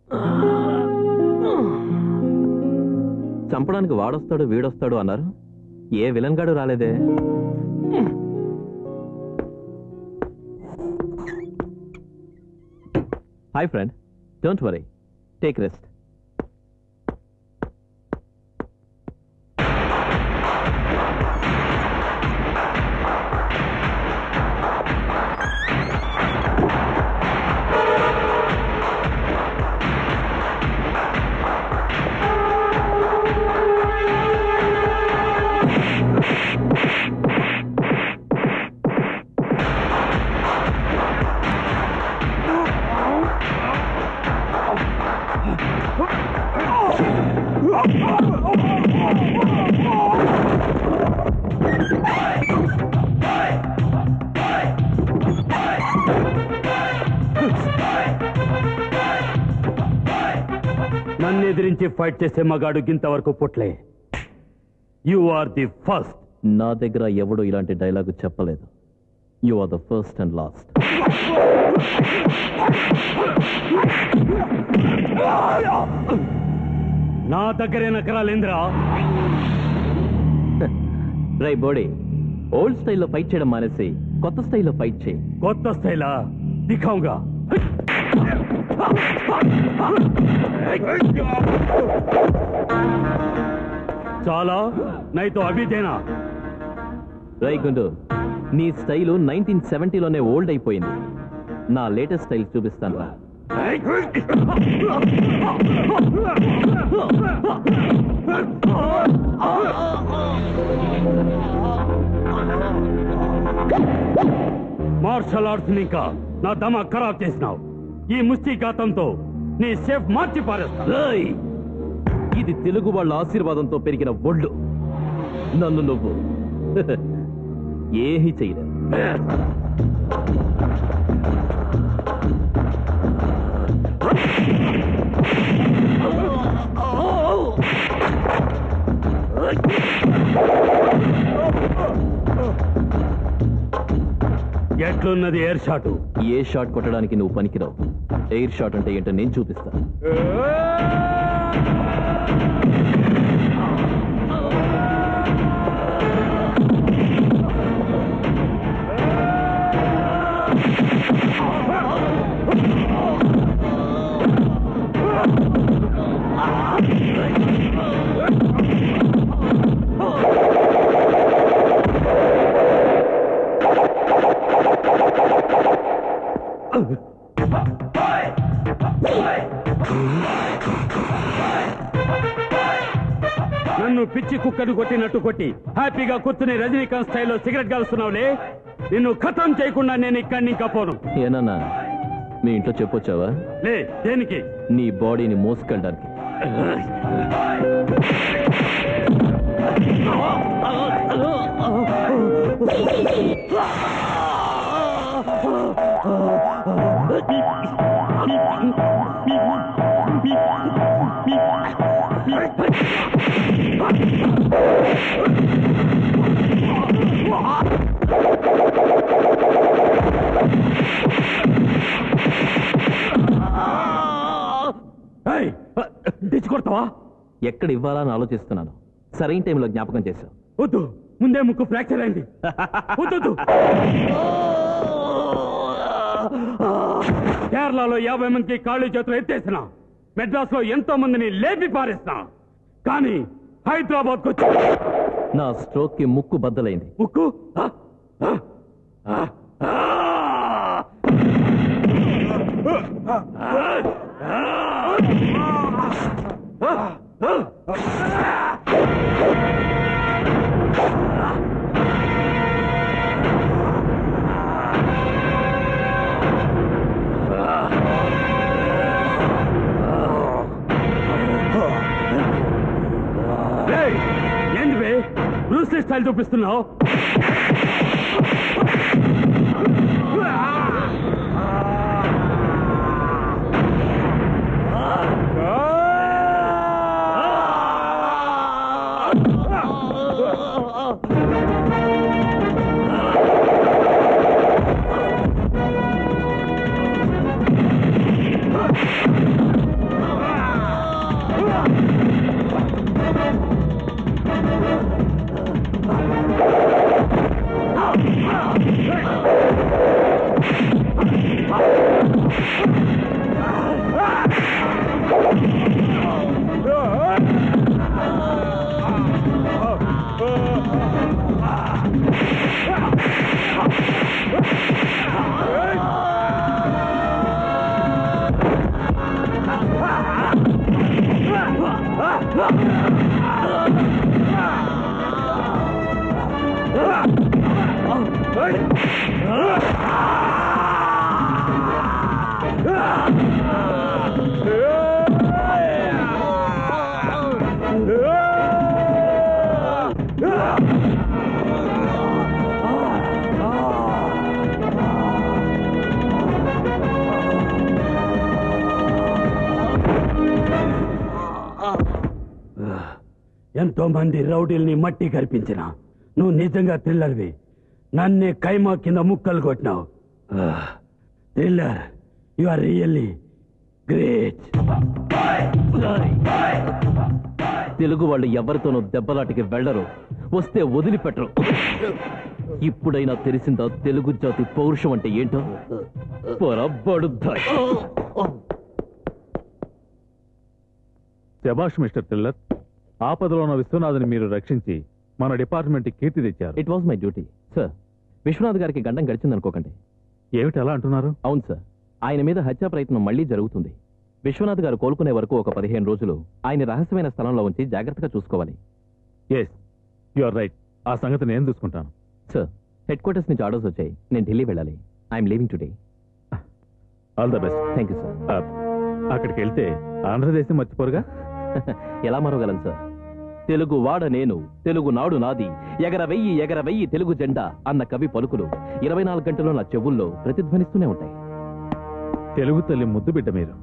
చంపడానికి వాడొస్తాడు వీడొస్తాడు అన్నారు ఏ విలన్ గాడు రాలేదే hi friend don't worry take rest నన్ను ఎదిరించి ఫైట్ చేసే మగాడు గింతవరకు పుట్లే యు ఆర్ ది ఫస్ట్ నా దగ్గర ఎవడు ఇలాంటి డైలాగు చెప్పలేదు you are the first and last నా దగ్గరే నకరాలేంద్రా రై బోడీ ఓల్డ్ స్టైల్లో ఫైట్ చేయడం మానేసి కొత్త స్టైల్లో ఫైట్ చేయి కొత్త స్టైలా దిఖాంగా చాలా నైతో అభిదేనా రై గుండు నీ స్టైలు నైన్టీన్ సెవెంటీలోనే ఓల్డ్ అయిపోయింది నా లేటెస్ట్ స్టైల్ చూపిస్తాను రా మార్షల్ ఆర్ట్స్ ఇంకా నా దమ ఖరాబ్ చేసినావు ఈ ముష్టిఘాతంతో నీ సేఫ్ మార్చి పారేస్తా రేయ్! ఇది తెలుగు వాళ్ళ ఆశీర్వాదంతో పెరిగిన ఒళ్ళు నన్ను నువ్వు ఏహి చేయలేదు ఎట్లున్నది ఎయిర్ షాటు ఏ షాట్ కొట్టడానికి నువ్వు పనికిరావు ఎయిర్ షాట్ అంటే ఏంటో నేను చూపిస్తాను నన్ను పిచ్చి కుక్కను కొట్టినట్టు కొట్టి హ్యాపీగా కూర్చుని రజనీకాంత్ స్టైల్లో సిగరెట్ కాలుస్తున్నావులే నిన్ను ఖతం చేయకుండా నేను ఇక్కడి నుంచి పోను ఏనన్నా మీ ఇంట్లో చెప్పొచ్చావా లే దేనికి నీ బాడీని మోసుకెళ్ళడానికి ఏయ్, తెచ్చి కొడతావా ఎక్కడ ఇవ్వాలని ఆలోచిస్తున్నాను సరైన టైంలో జ్ఞాపకం చేశావు వద్దు ముందే ముక్కు ఫ్రాక్చర్ అయింది వద్దు కేరళలో యాభై మందికి కాళ్ళు చేతులు ఎత్తేసిన మెడ్రాస్ లో ఎంతో మందిని లేపి పారేసిన కానీ హైదరాబాద్ వచ్చి నా స్ట్రోక్ కి ముక్కు బద్దలైంది ముక్కు ఆ, ఆ, ఆ, ఆ. ఏయ్, ఏంది బే బ్రూస్లీ స్టైల్ చూపిస్తున్నావు ఎంతో మంది రౌడీల్ని మట్టి కనిపించిన నువ్వు నిజంగా థ్రిల్లర్వి నన్నే కైమా కింద ముక్కలు కొట్టినావు thriller you are really great Telugu వాళ్ళు ఎవరితోనూ దెబ్బలాటికి వెళ్ళరు వస్తే వదిలిపెట్టరు ఇప్పుడైనా తెలిసిందా తెలుగు జాతి పౌరుషం అంటే ఏంటో పొరబడుద్దాయి శభాష్ మిస్టర్ టిల్లర్ ఆపదలో ఉన్న విశ్వనాథ్ని మీరు రక్షించి మన డిపార్ట్మెంట్ కీర్తి తెచ్చారు it was my duty sir Vishwanath గారికి గండం గడిచిందనుకోకండి ఏమిటి అలా అంటున్నారు అవును సార్ ఆయన మీద హత్యా ప్రయత్నం మళ్ళీ జరుగుతుంది విశ్వనాథ్ గారు కోలుకునే వరకు ఒక పదిహేను రోజులు ఆయన రహస్యమైన స్థలంలో ఉంచి జాగ్రత్తగా చూసుకోవాలి ఎస్ యు ఆర్ రైట్ ఆ సంగతి నేను చూసుకుంటాను సార్ హెడ్ క్వార్టర్స్ నుంచి ఆర్డర్స్ వచ్చాయి నేను ఢిల్లీ వెళ్ళాలి I'm leaving today all the best thank you sir అక్కడికి వెళ్తే ఆంధ్రదేశం మర్చిపోరుగా ఎలా మరవగలను సార్ తెలుగు వాడ నేను తెలుగు నాడు నాది ఎగర వెయ్యి ఎగర వెయ్యి తెలుగు జెండా అన్న కవి పలుకులు ఇరవై నాలుగు గంటలు నా చెవుల్లో ప్రతిధ్వనిస్తూనే ఉంటాయి తెలుగు తల్లి ముద్దు బిడ్డ మీరు